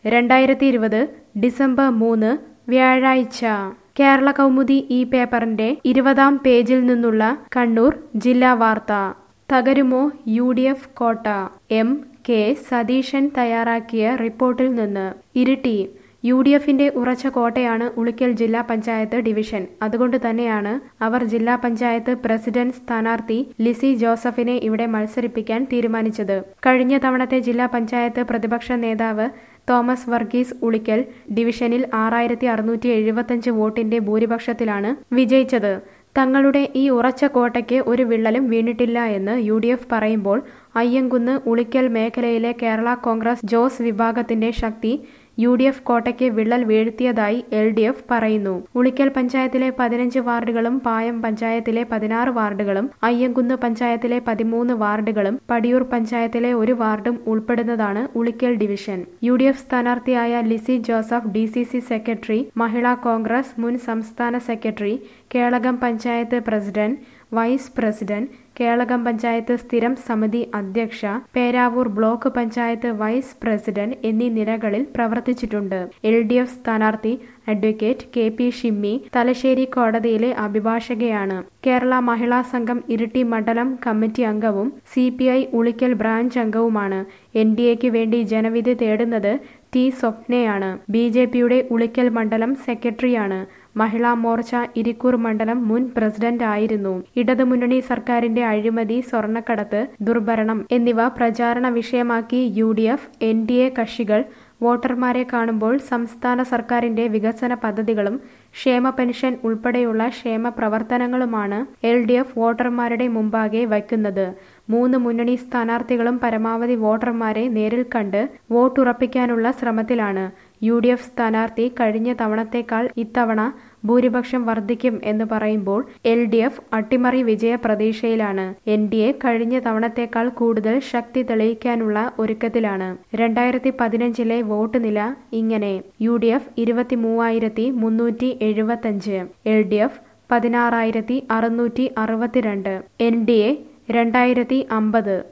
രണ്ടായിരത്തി ഇരുപത് ഡിസംബർ മൂന്ന് വ്യാഴാഴ്ച കേരള കൗമുദി ഈ പേപ്പറിന്റെ ഇരുപതാം പേജിൽ നിന്നുള്ള കണ്ണൂർ ജില്ലാ വാർത്ത തകരുമോ യു ഡി എഫ് കോട്ട എം കെ സതീശൻ തയ്യാറാക്കിയ റിപ്പോർട്ടിൽ നിന്ന് ഇരിട്ടി യു ഡി എഫിന്റെ ഉറച്ച കോട്ടയാണ് ഉളിക്കൽ ജില്ലാ പഞ്ചായത്ത് ഡിവിഷൻ അതുകൊണ്ട് തന്നെയാണ് അവർ ജില്ലാ പഞ്ചായത്ത് പ്രസിഡന്റ് സ്ഥാനാർത്ഥി ലിസി ജോസഫിനെ ഇവിടെ മത്സരിപ്പിക്കാൻ തീരുമാനിച്ചത് കഴിഞ്ഞ തവണത്തെ ജില്ലാ പഞ്ചായത്ത് പ്രതിപക്ഷ നേതാവ് തോമസ് വർഗീസ് ഉളിക്കൽ ഡിവിഷനിൽ ആറായിരത്തി അറുന്നൂറ്റി എഴുപത്തഞ്ച് വോട്ടിന്റെ ഭൂരിപക്ഷത്തിലാണ് വിജയിച്ചത് തങ്ങളുടെ ഈ ഉറച്ച കോട്ടയ്ക്ക് ഒരു വിള്ളലും വീണിട്ടില്ല എന്ന് യു ഡി എഫ് പറയുമ്പോൾ അയ്യങ്കുന്ന് ഉളിക്കൽ മേഖലയിലെ കേരള കോൺഗ്രസ് ജോസ് വിഭാഗത്തിന്റെ ശക്തി യു ഡി എഫ് കോട്ടയ്ക്ക് വിള്ളൽ വീഴ്ത്തിയതായി എൽ ഡി എഫ് പറയുന്നു ഉളിക്കൽ പഞ്ചായത്തിലെ പതിനഞ്ച് വാർഡുകളും പായം പഞ്ചായത്തിലെ പതിനാറ് വാർഡുകളും അയ്യങ്കുന്ന് പഞ്ചായത്തിലെ പതിമൂന്ന് വാർഡുകളും പടിയൂർ പഞ്ചായത്തിലെ ഒരു വാർഡും ഉൾപ്പെടുന്നതാണ് Ulikkal division U D F സ്ഥാനാർത്ഥിയായ Lizy Joseph D C C secretary Mahila Congress മുൻ സംസ്ഥാന secretary Kelakam panchayat president vice president Kelakam panchayat സ്ഥിരം സമിതി അധ്യക്ഷ Peravoor block panchayat vice president എന്നീ നിലകളിൽ പ്രവർത്തിച്ചിട്ടുണ്ട് എൽ ഡി എഫ് സ്ഥാനാർത്ഥി advocate K P Shimmy Thalassery കോടതിയിലെ അഭിഭാഷകയാണ് കേരള മഹിളാ സംഘം ഇരിട്ടി മണ്ഡലം കമ്മിറ്റി അംഗവും C P I Ulikkal branch അംഗവുമാണ് എൻ ഡി എക്ക് വേണ്ടി ജനവിധി തേടുന്നത് ടി സ്വപ്നയാണ് ബി ജെ പിയുടെ ഉളിക്കൽ മണ്ഡലം സെക്രട്ടറിയാണ് മഹിളാ മോർച്ച ഇരിക്കൂർ മണ്ഡലം മുൻ പ്രസിഡന്റ് ആയിരുന്നു ഇടതുമുന്നണി സർക്കാരിന്റെ അഴിമതി സ്വർണ്ണക്കടത്ത് ദുർഭരണം എന്നിവ പ്രചാരണ വിഷയമാക്കി U D F N D A കക്ഷികൾ വോട്ടർമാരെ കാണുമ്പോൾ സംസ്ഥാന സർക്കാരിന്റെ വികസന പദ്ധതികളും ക്ഷേമ പെൻഷൻ ഉൾപ്പെടെയുള്ള ക്ഷേമ പ്രവർത്തനങ്ങളുമാണ് എൽ ഡി എഫ് വോട്ടർമാരുടെ മുമ്പാകെ വയ്ക്കുന്നത് മൂന്ന് മുന്നണി സ്ഥാനാർത്ഥികളും പരമാവധി വോട്ടർമാരെ നേരിൽ കണ്ട് വോട്ടുറപ്പിക്കാനുള്ള ശ്രമത്തിലാണ് യു ഡി എഫ് സ്ഥാനാർത്ഥി കഴിഞ്ഞ തവണത്തേക്കാൾ ഇത്തവണ ഭൂരിപക്ഷം വർദ്ധിക്കും എന്ന് പറയുമ്പോൾ എൽ ഡി എഫ് അട്ടിമറി വിജയ പ്രതീക്ഷയിലാണ് എൻ ഡി എ കഴിഞ്ഞ തവണത്തേക്കാൾ കൂടുതൽ ശക്തി തെളിയിക്കാനുള്ള ഒരുക്കത്തിലാണ് രണ്ടായിരത്തി പതിനഞ്ചിലെ വോട്ട് നില ഇങ്ങനെ യു ഡി എഫ് ഇരുപത്തി മൂവായിരത്തി മുന്നൂറ്റി എഴുപത്തഞ്ച് എൽ ഡി എഫ് പതിനാറായിരത്തി അറുന്നൂറ്റി അറുപത്തിരണ്ട് എൻ ഡി എ രണ്ടായിരത്തി അമ്പത്